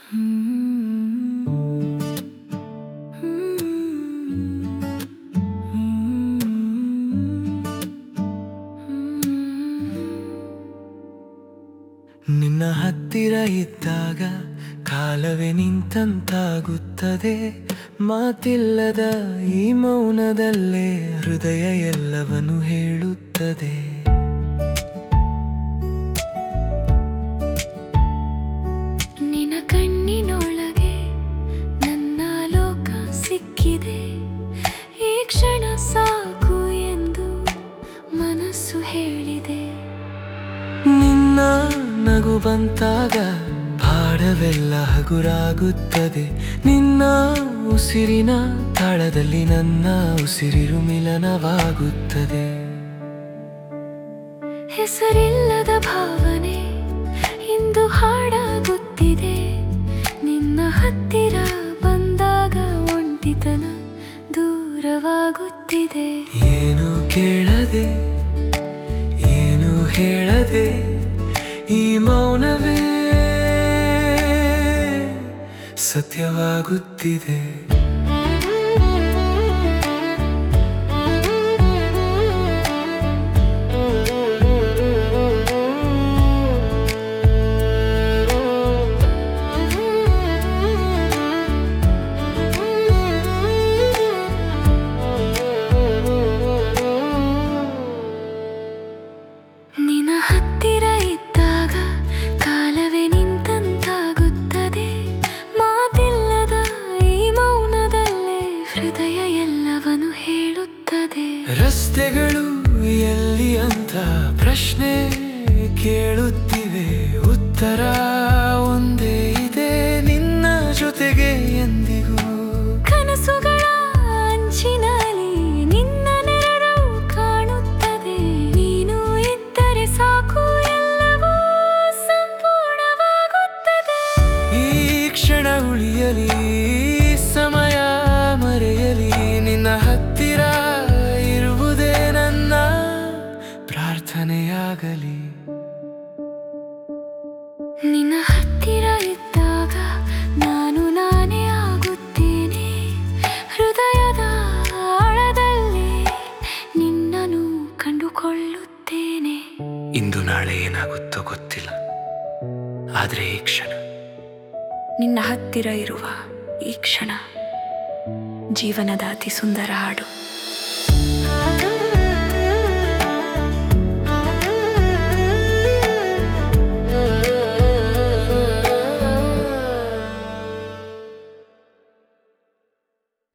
ನಿನ್ನ ಹತ್ತಿರ ಇದ್ದಾಗ ಕಾಲವೇ ನಿಂತಂತಾಗುತ್ತದೆ ಮಾತಿಲ್ಲದ ಈ ಮೌನದಲ್ಲೇ ಹೃದಯ ಎಲ್ಲವನು ಹೇಳುತ್ತದೆ ನಿನ ಕಣ್ಣಿನೊಳಗೆ ನನ್ನ ಲೋಕ ಸಿಕ್ಕಿದೆ ಈ ಕ್ಷಣ ಸಾಕು ಎಂದು ಮನಸ್ಸು ಹೇಳಿದೆ ನಿನ್ನ ನಗು ಬಂತಾಗ ಭಾರವೆಲ್ಲ ಹಗುರಾಗುತ್ತದೆ ನಿನ್ನ ಉಸಿರಿನ ತಾಳದಲ್ಲಿ ನನ್ನ ಉಸಿರಿರು ಮಿಲನವಾಗುತ್ತದೆ ಹೆಸರಿಲ್ಲದ ಭಾವನೆ ಇಂದು ಹಾಡಾಗುತ್ತಿದೆ ನಿನ್ನ ಹತ್ತಿರ ಬಂದಾಗ ಒಂಟಿತನ ದೂರವಾಗುತ್ತಿದೆ ಏನು ಕೇಳದೆ ಏನು ಹೇಳದೆ ಈ ಮೌನವೇ ಸತ್ಯವಾಗುತ್ತಿದೆ ನಿನ ಹತ್ತಿರ ಇದ್ದಾಗ ಕಾಲವೇ ನಿಂತಂತಾಗುತ್ತದೆ ಮಾತಿಲ್ಲದ ಈ ಮೌನದಲ್ಲೇ ಹೃದಯ ಎಲ್ಲವನು ಹೇಳುತ್ತದೆ ರಸ್ತೆಗಳು ಎಲ್ಲಿ ಅಂತ ಪ್ರಶ್ನೆ ಕೇಳುತ್ತಿವೆ ಉತ್ತರ ಒಂದೇ ಇದೆ ನಿನ್ನ ಜೊತೆಗೆ ಎಂದಿಗೂ ಕನಸುಗಳ ಅಂಚಿನಲ್ಲಿ ನಿನ್ನ ನೆರಳು ಕಾಣುತ್ತದೆ ನೀನು ಇದ್ದರೆ ಸಾಕು ಎಲ್ಲವೂ ಸಂಪೂರ್ಣವಾಗುತ್ತದೆ ಈ ಕ್ಷಣ ಉಳಿಯಲಿ ಈ ಸಮಯ ಮರೆಯಲಿ ನಿನ್ನ ಹತ್ತಿರ ಇರುವುದೇ ನನ್ನ ಪ್ರಾರ್ಥನೆಯಾಗಲಿ ನಿನ್ನ ಹತ್ತಿರ ಇದ್ದಾಗ ನಾನು ನಾನೇ ಆಗುತ್ತೇನೆ ಹೃದಯದ ಆಳದಲ್ಲಿ ನಿನ್ನನ್ನು ಕಂಡುಕೊಳ್ಳುತ್ತೇನೆ ಇಂದು ನಾಳೆ ಏನಾಗುತ್ತೋ ಗೊತ್ತಿಲ್ಲ ಆದರೆ ಈ ಕ್ಷಣ ನಿನ್ನ ಹತ್ತಿರ ಇರುವ ಈ ಕ್ಷಣ ಜೀವನದ ಅತಿ ಸುಂದರ ಹಾಡು